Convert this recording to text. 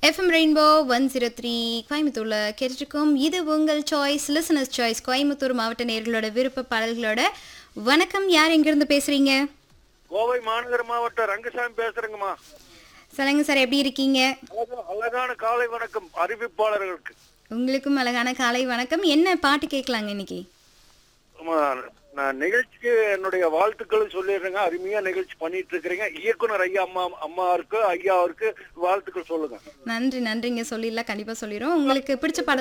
FM Rainbow one zero three கோயம்புத்தூர்ல கேட்டுருக்கோம் இது உங்கள் சாய்ஸ் லிசனர்ஸ் சாய்ஸ் கோயம்புத்தூர் மாவட்ட நேர்களோட விருப்ப பாடல்களோட வணக்கம் யார் எங்கிருந்து பேசுறீங்க கோவை மாநகர மாவட்டம் ரங்கசாமி பேசுறேங்கம்மா சொல்லுங்க சார் எப்படி இருக்கீங்க அழகா- அழகான காலை வணக்கம் அறிவிப்பாளர்களுக்கு உங்களுக்கும் அழகான காலை வணக்கம் என்ன பாட்டு கேட்கலாங்க இன்னைக்கு ஆமா, நான் நிகழ்ச்சிக்கு என்னுடைய வாழ்த்துக்களை சொல்லிடுறேங்க அருமையா நிகழ்ச்சி பண்ணிட்டு இருக்கிறீங்க இயக்குனர் ஐயா அம்மா அம்மாவுக்கு ஐயாவிற்கு வாழ்த்துக்கள் சொல்லுங்க நன்றி நன்றிங்க சொல்லிடலாம் கண்டிப்பா சொல்லிடுறோம் உங்களுக்கு பிடிச்ச பாடல்